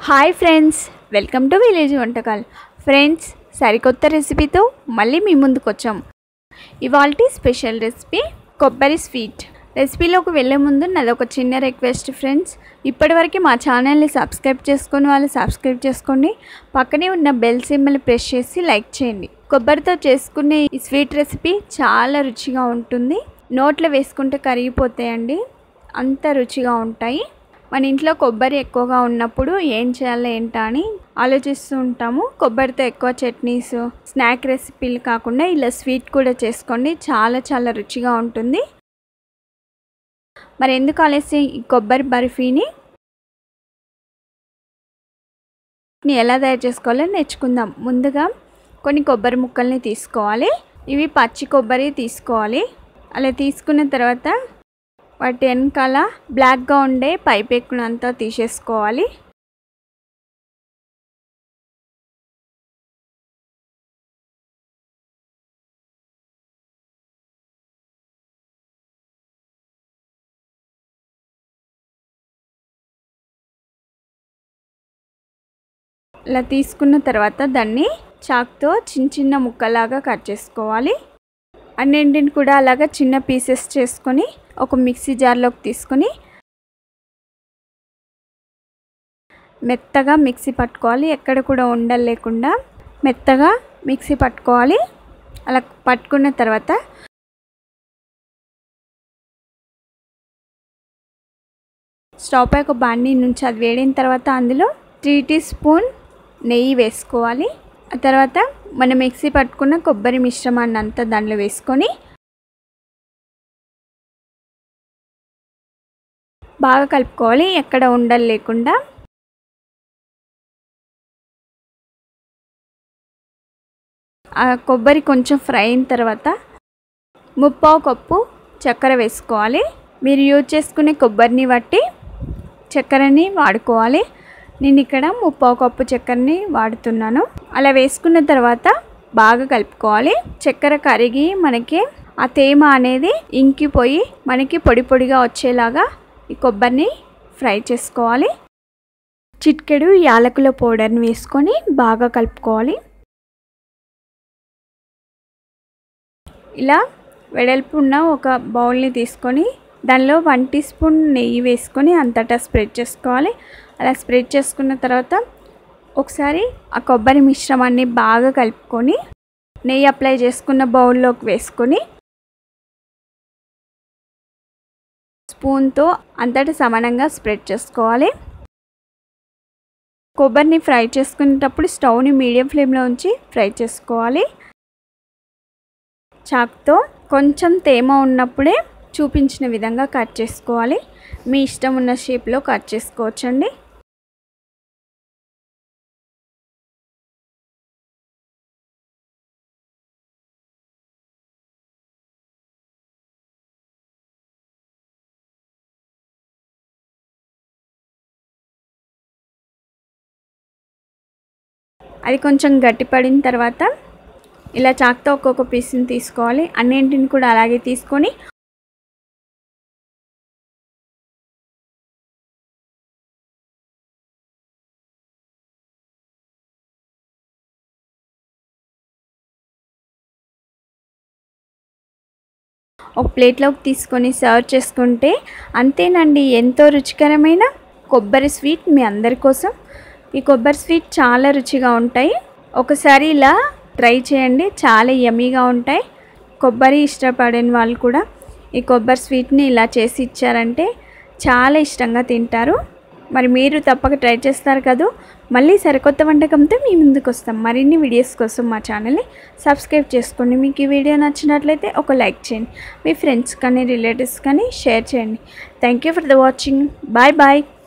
hi friends welcome to village వంటకాలు friends సరికొత్త రెసిపీతో మళ్ళీ మీ ముందుకు వచ్చాం ఇవాల్టి స్పెషల్ రెసిపీ కొబ్బరి స్వీట్ రెసిపీలోకి వెళ్ళే ముందు నాది ఒక చిన్న రిక్వెస్ట్ ఫ్రెండ్స్ ఇప్పటివరకు మా ఛానల్ని సబ్స్క్రైబ్ చేసుకొని వాళ్ళు సబ్స్క్రైబ్ చేసుకోండి పక్కనే ఉన్న బెల్ సింబల్ ప్రెస్ చేసి లైక్ చేయండి కొబ్బరితో చేసుకునే ఈ స్వీట్ రెసిపీ చాలా రుచిగా ఉంటుంది నోట్లో వేసుకుంటే కరిగిపోతాయండి అంత రుచిగా ఉంటాయి మన ఇంట్లో కొబ్బరి ఎక్కువగా ఉన్నప్పుడు ఏం చేయాలో ఏంటా అని ఆలోచిస్తూ ఉంటాము కొబ్బరితో ఎక్కువ చట్నీస్ స్నాక్ రెసిపీలు కాకుండా ఇలా స్వీట్ కూడా చేసుకోండి చాలా చాలా రుచిగా ఉంటుంది మరి ఎందుకు ఆలస్యం ఈ కొబ్బరి బర్ఫీని ఎలా తయారు చేసుకోవాలో నేర్చుకుందాం ముందుగా కొన్ని కొబ్బరి ముక్కల్ని తీసుకోవాలి ఇవి పచ్చి కొబ్బరి తీసుకోవాలి అలా తీసుకున్న తర్వాత వాటి వెనకాల బ్లాక్గా ఉండే పైప్ ఎక్కునంతా తీసేసుకోవాలి ఇలా తీసుకున్న తర్వాత దాన్ని చాక్తో చిన్న చిన్న ముక్కలాగా కట్ చేసుకోవాలి అన్నింటిని కూడా అలాగా చిన్న పీసెస్ చేసుకొని ఒక మిక్సీ జార్లోకి తీసుకొని మెత్తగా మిక్సీ పట్టుకోవాలి ఎక్కడ కూడా ఉండలు లేకుండా మెత్తగా మిక్సీ పట్టుకోవాలి అలా పట్టుకున్న తర్వాత స్టవ్ పై ఒక బాండీ నుంచి అది వేడిన తర్వాత అందులో త్రీ టీ స్పూన్ నెయ్యి వేసుకోవాలి ఆ తర్వాత మనం మిక్సీ పట్టుకున్న కొబ్బరి మిశ్రమాన్ని అంతా దాంట్లో వేసుకొని బాగా కలుపుకోవాలి ఎక్కడ ఉండలు లేకుండా ఆ కొబ్బరి కొంచెం ఫ్రై అయిన తర్వాత ముప్పావు కప్పు చక్కెర వేసుకోవాలి మీరు యూజ్ చేసుకునే కొబ్బరిని బట్టి చక్కెరని వాడుకోవాలి నేను ఇక్కడ ముప్పావు కప్పు చక్కెరని వాడుతున్నాను అలా వేసుకున్న తర్వాత బాగా కలుపుకోవాలి చక్కెర కరిగి మనకి ఆ తేమ అనేది ఇంకిపోయి మనకి పొడి పొడిగా వచ్చేలాగా ఈ కొబ్బరిని ఫ్రై చేసుకోవాలి చిట్కెడు యాలకుల పౌడర్ని వేసుకొని బాగా కలుపుకోవాలి ఇలా వెడల్పు ఉన్న ఒక బౌల్ని తీసుకొని దానిలో వన్ టీ స్పూన్ నెయ్యి వేసుకొని అంతటా స్ప్రెడ్ చేసుకోవాలి అలా స్ప్రెడ్ చేసుకున్న తర్వాత ఒకసారి ఆ కొబ్బరి మిశ్రమాన్ని బాగా కలుపుకొని నెయ్యి అప్లై చేసుకున్న బౌల్లోకి వేసుకొని స్పూన్తో అంతటా సమానంగా స్ప్రెడ్ చేసుకోవాలి కొబ్బరిని ఫ్రై చేసుకునేటప్పుడు స్టవ్ని మీడియం ఫ్లేమ్లో ఉంచి ఫ్రై చేసుకోవాలి చాక్తో కొంచెం తేమ ఉన్నప్పుడే చూపించిన విధంగా కట్ చేసుకోవాలి మీ ఇష్టం ఉన్న షేప్లో కట్ చేసుకోవచ్చండి అది కొంచెం గట్టిపడిన తర్వాత ఇలా చాక్తో ఒక్కొక్క పీస్ని తీసుకోవాలి అన్నింటిని కూడా అలాగే తీసుకొని ఒక ప్లేట్లోకి తీసుకొని సర్వ్ చేసుకుంటే అంతేనండి ఎంతో రుచికరమైన కొబ్బరి స్వీట్ మీ అందరి కోసం ఈ కొబ్బరి స్వీట్ చాలా రుచిగా ఉంటాయి ఒకసారి ఇలా ట్రై చేయండి చాలా యమ్మీగా ఉంటాయి కొబ్బరి ఇష్టపడని వాళ్ళు కూడా ఈ కొబ్బరి స్వీట్ని ఇలా చేసి ఇచ్చారంటే చాలా ఇష్టంగా తింటారు మరి మీరు తప్పక ట్రై చేస్తారు కదా మళ్ళీ సరికొత్త వంటకంతో మీ ముందుకు వస్తాం మరిన్ని వీడియోస్ కోసం మా ఛానల్ని సబ్స్క్రైబ్ చేసుకోండి మీకు ఈ వీడియో నచ్చినట్లయితే ఒక లైక్ చేయండి మీ ఫ్రెండ్స్ కానీ రిలేటివ్స్ కానీ షేర్ చేయండి thank you for the watching bye bye